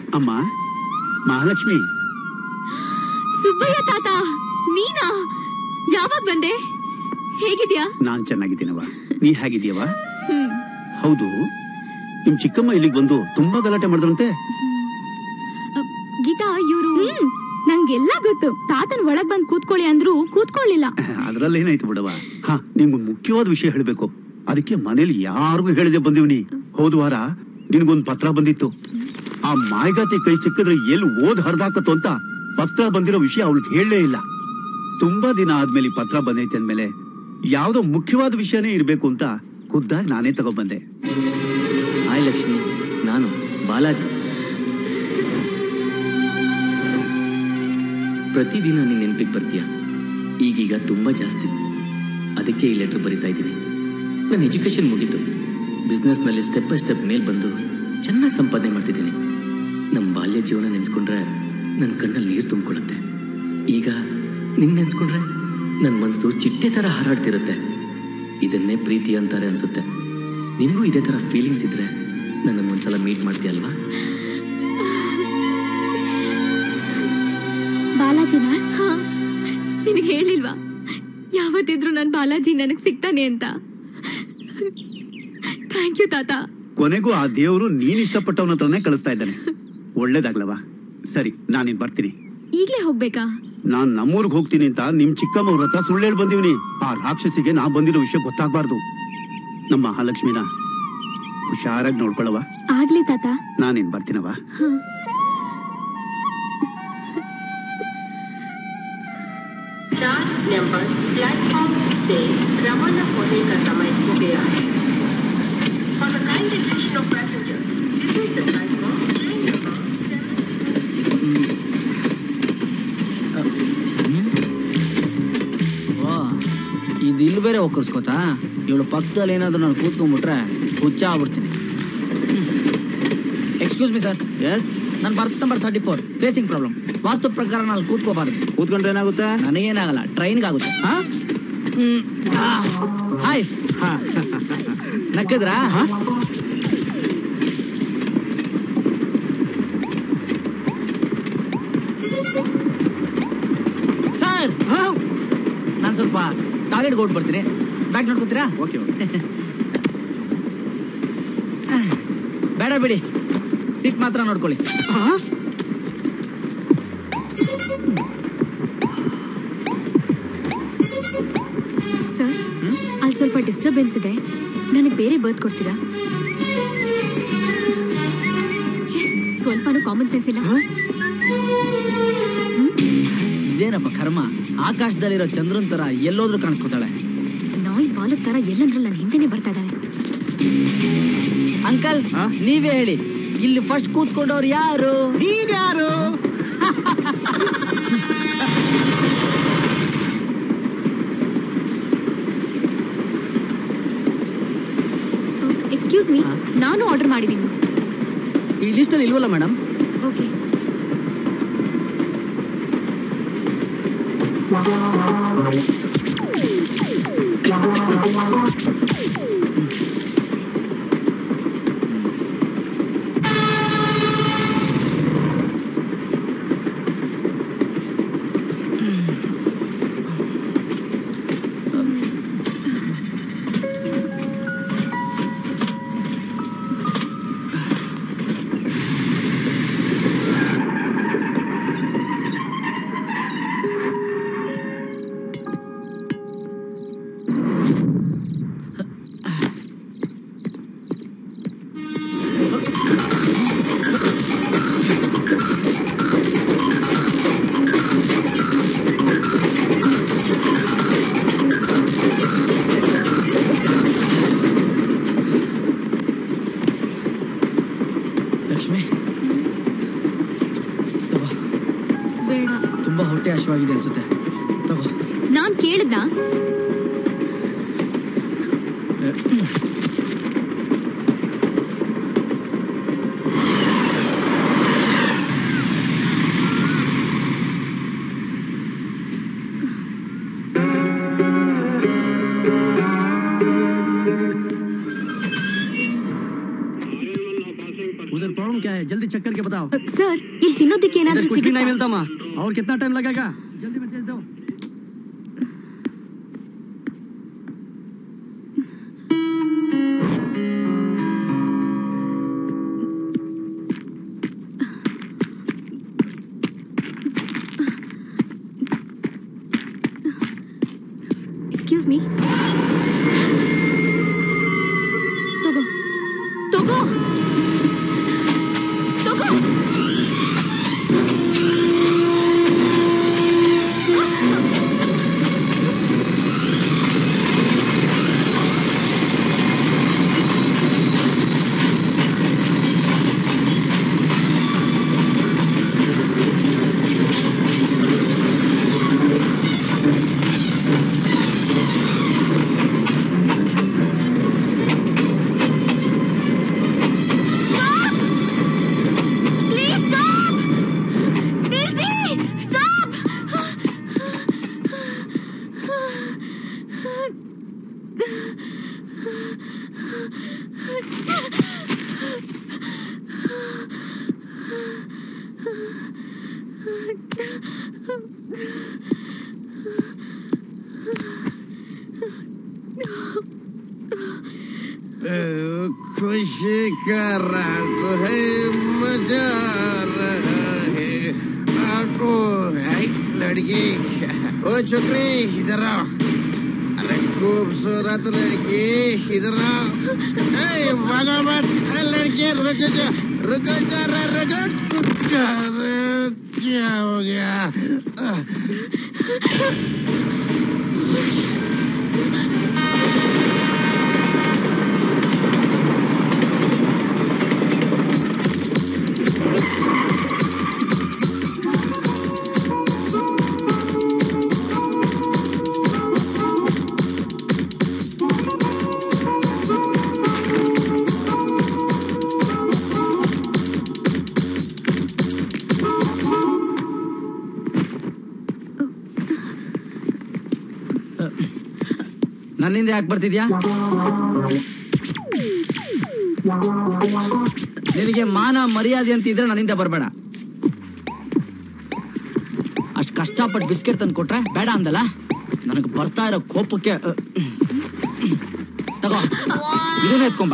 ಅಮ್ಮ ಮಹಾಲಕ್ಷ್ಮಿ ಸುಬ್ಬಯ್ಯ ತಾತ ನೀನಾ ಯಾವಾಗ ಬಂದೆ ಹೇಗಿದ್ಯಾ ನಾನ್ ಚೆನ್ನಾಗಿದ್ದೀನವ ನೀ ಹೇಗಿದ್ಯವ ಹ್ಮ್ ಹೌದು ನಿಮ್ ಚಿಕ್ಕಮ್ಮ ಇಲ್ಲಿಗೆ ಬಂದು ತುಂಬಾ ಗಲಾಟೆ ಮಾಡಿದ್ರಂತೆ ಅ, ಗೀತಾ ಇವರು ನಂಗೆಲ್ಲ ಗೊತ್ತು ತಾತನ್ ಒಳಗ್ ಬಂದ್ ಕೂತ್ಕೊಳ್ಳಿ ಅಂದ್ರು ಕೂತ್ಕೊಳ್ಳಿಲ್ಲ ಅದ್ರಲ್ಲಿ ಏನಾಯ್ತು ಬಿಡವ ಹಾ ನಿಮ್ಗೊಂದು ಮುಖ್ಯವಾದ ವಿಷಯ ಹೇಳ್ಬೇಕು ಅದಕ್ಕೆ ಮನೇಲಿ ಯಾರಿಗೂ ಹೇಳದೆ ಬಂದಿವ್ನಿ ಹೋದ ವಾರ ನಿನ್ಗೊಂದ್ ಪತ್ರ ಬಂದಿತ್ತು ಆ ಮಾಯಗಾತಿ ಕೈ ಸಿಕ್ಕಿದ್ರೆ ಎಲ್ಲಿ ಓದ್ ಹರಿದಾಕತ್ತು ಅಂತ ಪತ್ರ ಬಂದಿರೋ ವಿಷಯ ಅವಳಿಗೆ ಹೇಳಲೇ ಇಲ್ಲ ತುಂಬಾ ದಿನ ಆದ್ಮೇಲೆ ಈ ಪತ್ರ ಬಂದೈತೆ ಅಂದ್ಮೇಲೆ ಯಾವ್ದೋ ಮುಖ್ಯವಾದ ವಿಷಯನೇ ಇರ್ಬೇಕು ಅಂತ ಖುದ್ದಾಗಿ ನಾನೇ ತಗೊಬಂದೆ ಹಾಯ್ ಲಕ್ಷ್ಮಿ ನಾನು ಬಾಲಾಜಿ ಪ್ರತಿದಿನ ನೀನ್ ನೆನಪಿಗೆ ಬರ್ತೀಯ ಈಗೀಗ ತುಂಬಾ ಜಾಸ್ತಿ ಅದಕ್ಕೆ ಈ ಲೆಟರ್ ಬರಿತಾ ಇದ್ದೀನಿ ನನ್ನ ಎಜುಕೇಶನ್ ಮುಗೀತು ಬಿಸ್ನೆಸ್ನಲ್ಲಿ ಸ್ಟೆಪ್ ಬೈ ಸ್ಟೆಪ್ ಮೇಲ್ ಬಂದು ಚೆನ್ನಾಗಿ ಸಂಪಾದನೆ ಮಾಡ್ತಿದ್ದೀನಿ ನಮ್ಮ ಬಾಲ್ಯ ಜೀವನ ನೆನೆಸ್ಕೊಂಡ್ರೆ ನನ್ನ ಕಣ್ಣಲ್ಲಿ ನೀರು ತುಂಬಿಕೊಳ್ಳುತ್ತೆ ಈಗ ನಿನ್ನ ನೆನೆಸ್ಕೊಂಡ್ರೆ ನನ್ನ ಮನಸ್ಸು ಚಿಟ್ಟೆ ಥರ ಹಾರಾಡ್ತಿರುತ್ತೆ ಇದನ್ನೇ ಪ್ರೀತಿ ಅಂತಾರೆ ಅನ್ಸುತ್ತೆ ನಿನಗೂ ಇದೇ ಥರ ಫೀಲಿಂಗ್ಸ್ ಇದ್ರೆ ನನ್ನನ್ನು ಒಂದ್ಸಲ ಮೀಟ್ ಮಾಡ್ತೀಯಲ್ವಾ ಬಾಲಾಜಿನ ನಿನಗೆ ಹೇಳಿಲ್ವಾ ಯಾವತ್ತಿದ್ರು ನನ್ ಬಾಲಾಜಿ ನನಗ್ ಸಿಗ್ತಾನೆ ಅಂತ ಥ್ಯಾಂಕ್ ಯು ತಾತ ಕೊನೆಗೂ ಆ ದೇವರು ನೀನ್ ಇಷ್ಟಪಟ್ಟವನ ಹತ್ರನೇ ಕಳಿಸ್ತಾ ಇದ್ದಾನೆ ಒಳ್ಳೇದಾಗ್ಲವಾ ಸರಿ ನಾನಿನ್ ಬರ್ತೀನಿ ಈಗ್ಲೇ ಹೋಗ್ಬೇಕಾ ನಾನ್ ನಮ್ಮೂರ್ಗ್ ಹೋಗ್ತೀನಿ ಅಂತ ನಿಮ್ ಚಿಕ್ಕಮ್ಮವ್ರ ಹತ್ರ ಸುಳ್ಳು ಹೇಳ್ ಬಂದಿವ್ನಿ ಆ ರಾಕ್ಷಸಿಗೆ ನಾ ಬಂದಿರೋ ವಿಷಯ ಗೊತ್ತಾಗ್ಬಾರ್ದು ನಮ್ಮ ಮಹಾಲಕ್ಷ್ಮಿನ ಹುಷಾರಾಗಿ ನೋಡ್ಕೊಳ್ಳವ ಆಗ್ಲಿ ತಾತ ನಾನಿನ್ ಬರ್ತೀನವ ಹ. चार नंबर प्लेटफॉर्म से रवाना होने का समय हो गया है For the kind attention of passengers, this is the time of train number seven. ಓ ಇದು ಇಲ್ಲಿ ಬೇರೆ ಒಕ್ಕರ್ಸ್ಕೋತಾ ಇವಳು ಪಕ್ಕದಲ್ಲಿ ಏನಾದ್ರು ನಾನು ಕೂತ್ಕೊಂಡ್ಬಿಟ್ರೆ ಹುಚ್ಚ ಆಗ್ಬಿಡ್ತೀನಿ ಎಕ್ಸ್ಕ್ಯೂಸ್ ಮಿ ಸರ್ ಎಸ್ ನನ್ನ berth number thirty four facing problem ವಾಸ್ತು ಪ್ರಕಾರ ನಾನು ಕೂತ್ಕೋಬಾರ್ದು ಕೂತ್ಕೊಂಡ್ರೆ ಏನಾಗುತ್ತೆ ನನಗೇನಾಗಲ್ಲ ಟ್ರೈನ್ಗೆ ಆಗುತ್ತೆ ಹಾಯ್ ನಕ್ಕದ್ರಾ ಸರ್ ನಾನು ಸ್ವಲ್ಪ ಟಾಯ್ಲೆಟ್ಗೆ ಹೊಟ್ಟು ಬರ್ತೀನಿ ಬ್ಯಾಗ್ ನೋಡ್ಕೊತೀರಾ ಓಕೆ ಓಕೆ ಬೇಡ ಬಿಡಿ ಸೀಟ್ ಮಾತ್ರ ನೋಡ್ಕೊಳ್ಳಿ ಸರ್ ಅಲ್ಲಿ ಸ್ವಲ್ಪ ಡಿಸ್ಟರ್ಬೆನ್ಸ್ ಇದೆ ನನಗೆ ಬೇರೆ ಬರ್ತ್ ಕೊಡ್ತೀರಾ ಛೆ, ಸ್ವಲ್ಪನೂ ಕಾಮನ್ ಸೆನ್ಸ್ ಇಲ್ಲ ಇದೇನಪ್ಪ ಕರ್ಮ ಆಕಾಶದಲ್ಲಿರೋ ಚಂದ್ರನ್ ತರ ಎಲ್ಲೋದ್ರೂ ಕಾಣಿಸ್ಕೊತಾಳೆ ನಾಯಿ ಬಾಲದ ತರ ಎಲ್ಲಂದ್ರೂ ನನ್ನ ಹಿಂದೆನೆ ಬರ್ತಾ ಇದ್ದಾನೆ ಅಂಕಲ್ ನೀವೇ ಹೇಳಿ ಇಲ್ಲಿ ಫಸ್ಟ್ ಕೂತ್ಕೊಂಡವ್ರು ಯಾರು ನೀವ್ಯಾರು ಎಕ್ಸ್ಕ್ಯೂಸ್ ಮೀ ನಾನು ಆರ್ಡರ್ ಮಾಡಿದ್ದೀನಿ ಈ ಲಿಸ್ಟಲ್ಲಿ ಇಲ್ವಲ್ಲ ಮೇಡಮ್ ಓಕೆ ಲಕ್ಷ್ಮಿ ತಗೋ ಬೇಡ ತುಂಬಾ ಹೊಟ್ಟೆ ಹಸಿವಾಗಿದೆ ಅನ್ಸುತ್ತೆ ತಗೋ ನಾನ್ ಕೇಳ್ದ उधर प्रॉब्लम क्या है जल्दी चेक करके बताओ ಸರ್ ಇಲ್ಲಿ ತಿನ್ನೋದಕ್ಕೆ इधर ಏನಾದ್ರೂ कुछ भी नहीं ಸಿಗುತ್ತಾ? मिलता माँ और कितना टाइम लगेगा जल्दी मैसेज दो ಎಕ್ಸ್ಕ್ಯೂಸ್ ಮೀ ತಗೋ ತಗೋ ತಗೋ ಪ್ಲೀಸ್ ಸ್ಟಾಪ್ ನಿಲ್ಸಿ ಸ್ಟಾಪ್ खुशी का रात है मजा आ रहा है आपको है लड़की ओ छोकरी इधर आओ अरे खूबसूरत लड़की इधर आओ ए, भागा मत ए, लड़की रुक जा रुक जा रे रुक जा अरे क्या हो गया आह, ನನ್ನಿಂದ ಯಾಕೆ ಬರ್ತಿದ್ಯಾ ನಿನಗೆ ಮಾನ ಮರ್ಯಾದೆ ಅಂತ ಇದ್ರೆ ನನ್ನಿಂದ ಬರಬೇಡ ಅಷ್ಟು ಕಷ್ಟಪಟ್ಟು ಬಿಸ್ಕೆಟ್ ತಂದು ಕೊಟ್ರೆ ಬೇಡ ಅಂದಲ್ಲ ನನಗೆ ಬರ್ತಾ ಇರೋ ಕೋಪಕ್ಕೆ ಅ, ತಗೋ ಇದನ್ನ ಎತ್ಕೊಂಬ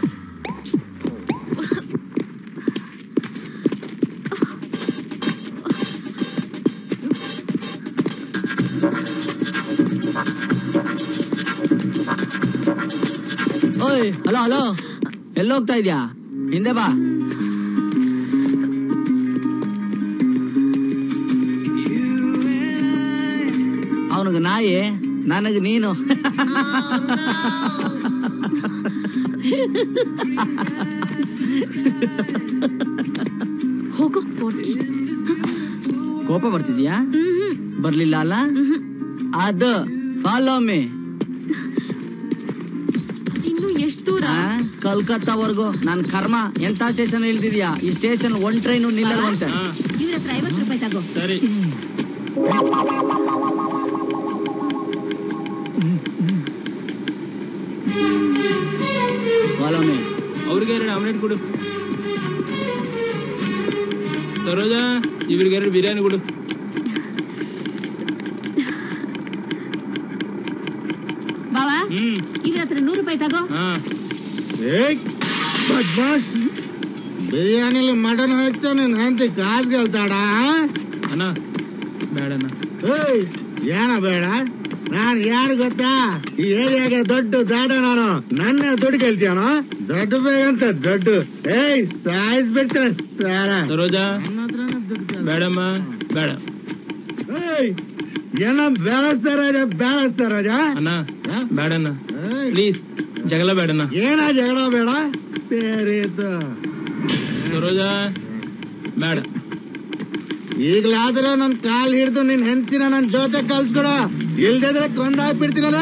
ಓಯ್ ಹಲೋ ಹಲೋ ಎಲ್ಲಿ ಹೋಗ್ತಾ ಇದ್ಯಾ ಹಿಂದೆ ಬಾ ಅವನಿಗೆ ನಾಯಿ ನನಗೆ ನೀನು ಹೋಗೋ ಪೋಟ್ಲಿ ಕೋಪ ಬರ್ತಿದ್ಯಾ ಹ್ಮ್ ಬರ್ಲಿಲ್ಲ ಅಲ್ಲ ಅದು ಫಾಲೋ ಮೀ ಇನ್ನು ಎಷ್ಟು ದೂರ ಕಲ್ಕತ್ತಾವರೆಗೂ ನನ್ ಕರ್ಮ ಎಂತ ಸ್ಟೇಷನ್ ಇಳ್ದಿದ್ಯಾ ಈ ಸ್ಟೇಷನ್ ಒನ್ ಟ್ರೈನು ನಿಲ್ಲಲ್ವಂತೆ ಇವ್ರ ಹತ್ರ ಐವತ್ತು ರೂಪಾಯಿ ತಗೋ ಸರಿ ಫಾಲೋ ಮೀ ಅವ್ರಿಗೆ ಎರಡು ಆಮ್ಲೆಟ್ ಕೊಡು ಸರೋಜ ಇವ್ರಿಗೆ ಎರಡು ಬಿರಿಯಾನಿ ಕೊಡು ಬಾವಾ ಹ್ಮ್ ಇವ್ರ ಹತ್ರ ನೂರು ರೂಪಾಯಿ ತಗೋ ಹಾ ಏಕ್ ಬದ್ಮಾಶ್ ಬಿರಿಯಾನಿಲಿ ಮಟನ್ ಹಾಕ್ತಾ ನಿನ್ ಹೆಂಡತಿ ಕಾಸ್ ಗೆಲ್ತಾಡ ಅಣ್ಣ ಬೇಡಣ್ಣ ಏಯ್ ಏನ ಬೇಡ ನಾನ್ ಯಾರು ಗೊತ್ತಾ ಈ ಏರಿಯಾಗೆ ದೊಡ್ಡ ದಾಡ ನಾನು ನನ್ನ ದುಡ್ಡು ಕೇಳ್ತೀಯನೋ ದೊಡ್ಡ ಬೇಗಂತ ದೊಡ್ಡ ಏಯ್ ಸಾಯಿಸ್ಬಿಡ್ತಾರೆ ಸಾರ ಸರೋಜ ನನ್ನ ಹತ್ರನೇ ದುಡ್ಡು ಕೇಳ್ತಾರೆ. ಬೇಡಮ್ಮ ಬೇಡ ಏಯ್ ಏನ ಬೇಡ ಸರೋಜ ಬೇಡ ಸರೋಜ ಅಣ್ಣ ಬೇಡಣ್ಣ ಏಯ್, ಪ್ಲೀಸ್ ಜಗಳ ಬೇಡಣ್ಣ ಏನ ಜಗಳ ಬೇಡ ಬೇರೆ ಇತ್ತು. ಸರೋಜ ಬೇಡ ಈಗ್ಲಾದ್ರೆ ನನ್ ಕಾಲ್ ಹಿಡ್ದು ನಿನ್ ಹೆಂಡ್ತಿನ ನನ್ ಜೊತೆ ಕಲ್ಸ್ಕೊಡ ಇಲ್ದಿದ್ರೆ ಕೊಂದಾಕ್ಬಿಡ್ತೀನಲ್ಲ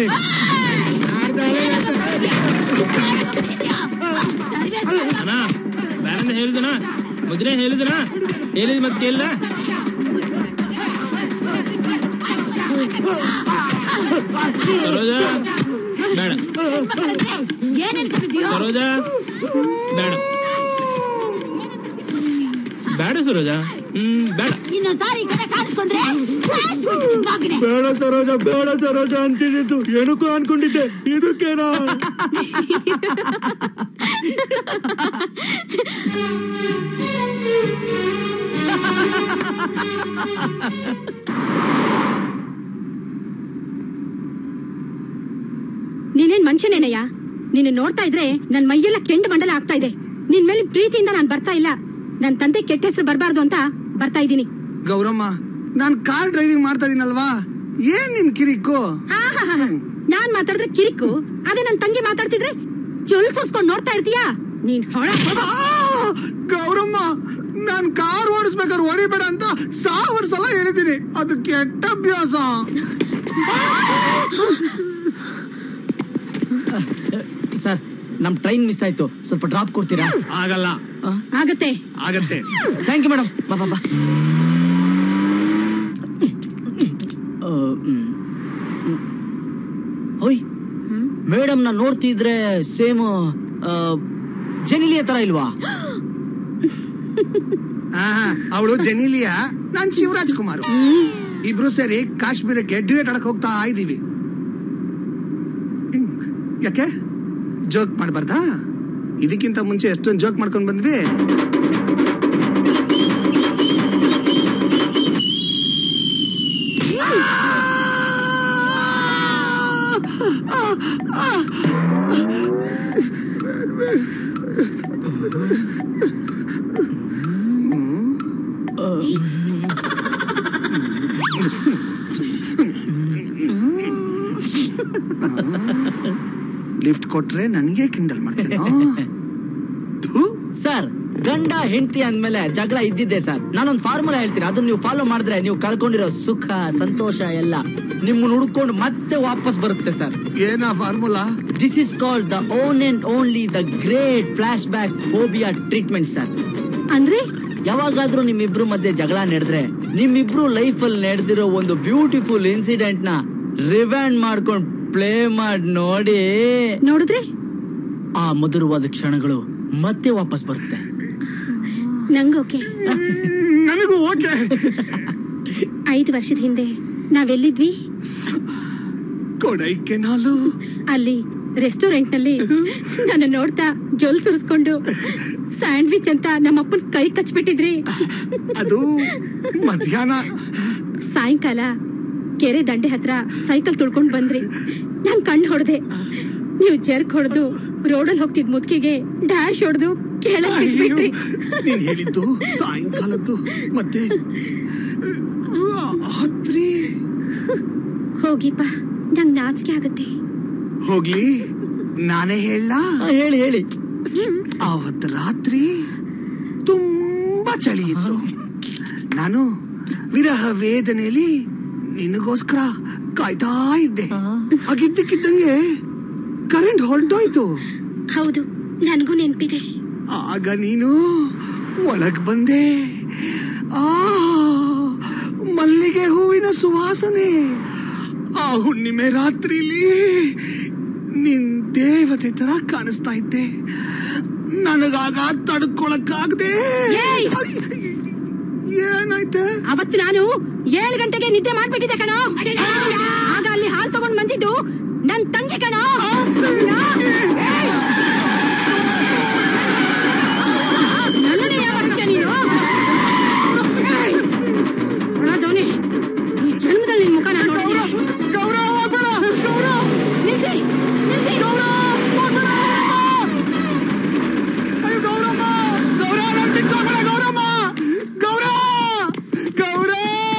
ಅಣ್ಣ ಬೇಡಣ್ಣ ಹೇಳಿದನ ಮೊದಲೇ ಹೇಳಿದನ ಹೇಳಿದ್ ಮತ್ತೆ ಕೇಳಿಲ್ಲ ಸರೋಜ ಬೇಡ ಏನ್ ಅನ್ಕೊಂಡಿದ್ಯೋ ಸರೋಜ ಬೇಡ ಸರೋಜ ಹ್ಮ್ ಬೇಡ ಇನ್ನೊಂದ್ಸಾರಿ ಈ ಕಡೆ ಕಾಣಿಸ್ಕೊಂಡ್ರೆ flash ಬಿಡ್ತೀನಿ ಮಗನೇ. ಬೇಡ ಸರೋಜ ಬೇಡ ಸರೋಜ ಅಂತಿದ್ದು ಎಣುಕು ಅನ್ಕೊಂಡಿದ್ದೆ ಇದಕ್ಕೇನಾ ನೀನೇನ್ ಮನುಷ್ಯನೇನಯ್ಯ ನಿನ್ನ ನೋಡ್ತಾ ಇದ್ರೆ ನನ್ ಮೈಯೆಲ್ಲ ಕೆಂಡು ಮಂಡಲ ಆಗ್ತಾ ಇದೆ ನಿನ್ ಮೇಲೆ ಪ್ರೀತಿಯಿಂದ ನಾನ್ ಬರ್ತಾ ಇಲ್ಲ ನನ್ ತಂದೆ ಕೆಟ್ಟ ಹೆಸರು ಬರ್ಬಾರ್ದು ಅಂತ ಬರ್ತಾ ಇದ್ದೀನಿ ಗೌರಮ್ಮ ನಾನ್ ಕಾರ್ ಡ್ರೈವಿಂಗ್ ಮಾಡ್ತಾ ಇದೀನಲ್ವಾ ಏನ್ ನಿನ್ ಕಿರಿಕು ಆಹಾಹಾಹಾ. ನಾನ್ ಮಾತಾಡಿದ್ರೆ ಕಿರಿಕು ಅದೇ ನನ್ ತಂಗಿ ಮಾತಾಡ್ತಿದ್ರೆ ಚೊಲ್ ಸೋಸ್ಕೊಂಡ್ ನೋಡ್ತಾ ಇರ್ತೀಯಾ ನೀನ್ ಹೊಳ ಹೋಗು. ಆ, ಗೌರಮ್ಮ ನಾನ್ ಕಾರ್ ಓಡಿಸ್ಬೇಕಾದ್ರೆ ಹೊಡಿಬೇಡ ಅಂತ ಸಾವಿರ ಸಲ ಹೇಳಿದೀನಿ ಅದು ಕೆಟ್ಟ ಅಭ್ಯಾಸ ಸರ್ ನಮ್ ಟ್ರೈನ್ ಮಿಸ್ ಆಯ್ತು ಸ್ವಲ್ಪ ಡ್ರಾಪ್ ಕೊಡ್ತೀರಾ ಆಗಲ್ಲ ಆಗತ್ತೆ ಆಗತ್ತೆ ಥ್ಯಾಂಕ್ ಯು ಮೇಡಮ್ ಬಾ ಬಾ ಬಾ ಆ, ಹ್ಮ್. ಹ್ಮ್. ಓಯ್ ಮೇಡಮ್ ನ ನೋಡ್ತಿದ್ರೆ ಸೇಮ್ ಜನಿಲಿಯ ತರ ಇಲ್ವಾ ಅವಳು ಜೆನಿಲಿಯಾ ನಾನ್ ಶಿವರಾಜ್ ಕುಮಾರ್ ಇಬ್ರು ಸೇರಿ ಕಾಶ್ಮೀರಕ್ಕೆ ಡ್ಯೂಯೇಟ್ ಆಡಕ್ ಹೋಗ್ತಾ ಇದೀವಿ ಹ್ಮ್. ಯಾಕೆ ಜೋಕ್ ಮಾಡ್ಬಾರ್ದಾ ಇದಕ್ಕಿಂತ ಮುಂಚೆ ಎಷ್ಟೊಂದು ಜೋಕ್ ಮಾಡ್ಕೊಂಡ್ ಬಂದ್ವಿ ಲಿಫ್ಟ್ ಕೊಟ್ರೆ ನನಗೆ ಕಿಂಡಲ್ ಮಾಡ್ತೀನಿ ಸರ್ ಗಂಡ ಹೆಂಡತಿ ಅಂದ್ಮೇಲೆ ಜಗಳ ಇದ್ದಿದ್ದೆ ಸರ್ ನಾನೊಂದು ಫಾರ್ಮುಲಾ ಹೇಳ್ತೀನಿ ಅದನ್ನ ನೀವು ಫಾಲೋ ಮಾಡಿದ್ರೆ ನೀವು ಕಳ್ಕೊಂಡಿರೋ ಸುಖ ಸಂತೋಷ ಎಲ್ಲ ನಿಮ್ಮನ್ನ ಹುಡ್ಕೊಂಡು ಮತ್ತೆ ವಾಪಸ್ ಬರುತ್ತೆ ಸರ್ ಏನ formula this is called the one and only the great flashback phobia treatment sir ಅಂದ್ರೆ ಯಾವಾಗಾದ್ರೂ ನಿಮ್ಮಿಬ್ರು ಮಧ್ಯೆ ಜಗಳ ನಡೆದ್ರೆ ನಿಮ್ಮಿಬ್ರು ಲೈಫ್ ಅಲ್ಲಿ ನಡೆದಿರೋ ಒಂದು ಬ್ಯೂಟಿಫುಲ್ ಇನ್ಸಿಡೆಂಟ್ ನ ರಿವ್ಯಾಂಡ್ ಮಾಡ್ಕೊಂಡು ಪ್ಲೇ ಮಾಡಿ ನೋಡಿ ನೋಡಿದ್ರೆ ಆ ಮಧುರವಾದ ಕ್ಷಣಗಳು ಮತ್ತೆ ವಾಪಸ್ ಬರುತ್ತೆ ನಂಗೋಕೆ ನನಗೂ ಓಕೆ ಐದು ವರ್ಷದ ಹಿಂದೆ ನಾವೆಲ್ಲಿದ್ವಿ ಕೊಡೈಕೆನಾಲು ಅಲ್ಲಿ ರೆಸ್ಟೋರೆಂಟ್ ನಲ್ಲಿ ನನ್ನ ನೋಡ್ತಾ ಜೊಲ್ ಸುರಿಸ್ಕೊಂಡು ಸ್ಯಾಂಡ್ವಿಚ್ ಅಂತ ನಮ್ಮಪ್ಪನ್ ಕೈ ಕಚ್ಬಿಟ್ಟಿದ್ರಿ ಅದು ಮಧ್ಯಾಹ್ನ ಸಾಯಂಕಾಲ ಕೆರೆ ದಂಡೆ ಹತ್ರ ಸೈಕಲ್ ತುಳ್ಕೊಂಡ್ ಬಂದ್ರಿ ನಾನ್ ಕಣ್ಣು ಹೊಡೆದೆ ನೀವು ಜರ್ಕ್ ಹೊಡೆದು ರೋಡಲ್ಲಿ ಹೋಗ್ತಿದ್ ಮುದ್ಕಿಗೆ ಡ್ಯಾಶ್ ಹೊಡೆದು ಕೆಳಗ್ ಬಿಟ್ಬಿಟ್ರಿ ನೀನ್ ಹೇಳಿದ್ದು ಸಾಯಂಕಾಲದ್ದು ಮತ್ತೆ ರಾತ್ರಿ ಹೋಗಿಪ್ಪ ನಂಗ್ ನಾಚಿಕೆ ಆಗತ್ತೆ ಹೋಗ್ಲಿ ನಾನೇ ಹೇಳ ಆ, ಹೇಳಿ ಹೇಳಿ ಅವತ್ ರಾತ್ರಿ ತುಂಬಾ ಚಳಿ ಇತ್ತು ನಾನು ವಿರಹ ವೇದನೆಯಲ್ಲಿ ನಿನಗೋಸ್ಕರ ಕಾಯ್ತಾ ಇದ್ದೆ ಹಾಗಿದ್ದಕ್ಕಿದ್ದಂಗೆ ಕರೆಂಟ್ ಹೊರಟೋಯ್ತು ಹೌದು ನನಗೂ ನೆನ್ಪಿದೆ ಆಗ ನೀನು ಒಳಗ್ ಬಂದೆ ಆ ಮಲ್ಲಿಗೆ ಹೂವಿನ ಸುವಾಸನೆ ಆ ಹುಣ್ಣಿಮೆ ರಾತ್ರಿಲಿ ನಿನ್ ದೇವತೆ ತರ ಕಾಣಿಸ್ತಾ ಇದ್ದೆ ನನಗಾಗ ತಡ್ಕೊಳಕ್ಕಾಗದೆ ಏಯ್! ಏನಾಯ್ತೆ ಅವತ್ತು ನಾನು ಏಳು ಗಂಟೆಗೆ ನಿದ್ದೆ ಮಾಡ್ಬಿಟ್ಟಿದ್ದೆ ಕಣೋ ಆಗ ಅಲ್ಲಿ ಹಾಲ್ ತಗೊಂಡ್ ಬಂದಿದ್ದು ನನ್ ತಂಗಿ ಕಣೋ ನನ್ನನ್ನೇ ಯಾವಾಗ್ತೀಯ ನೀನು ಒಳದವ್ನೆ, ಈ ಜನ್ಮದಲ್ಲಿ ನಿನ್ ಮುಖ ನಾನು ನೋಡಿದ್ದೀನಿ ನಿಲ್ಸಿ, ನಿಲ್ಸಿ. ಅಯ್ಯೋ ಗೌರಮ್ಮ ಗೌರ ನನ್ ಬಿಟ್ಟೋಗ್ಬೇಡ ಗೌರಮ್ಮ ಗೌರ ಗೌರ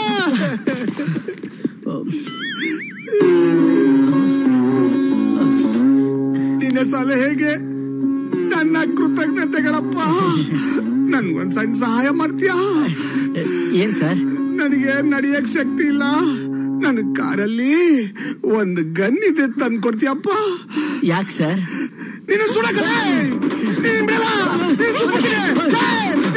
ನಿನ್ನ ಸಲಹೆಗೆ ನನ್ನ ಕೃತಜ್ಞತೆಗಳಪ್ಪ ನನ್ಗೊಂದ್ ಸಣ್ಣ ಸಹಾಯ ಮಾಡ್ತೀಯಾ ಏನ್ ಸರ್ ನನಗೆ ನಡೆಯಕ್ ಶಕ್ತಿ ಇಲ್ಲ ನನ್ನ ಕಾರಲ್ಲಿ ಒಂದು ಗನ್ ಇದೆ ತಂದ್ಕೊಡ್ತೀಯಪ್ಪ ಯಾಕೆ ಸರ್ ನೀನು ಸುಡಕ ನೀನ್ ಬೇಡ ನೀನ್ ಸುಡ್ತೀನಿ. ಏಯ್!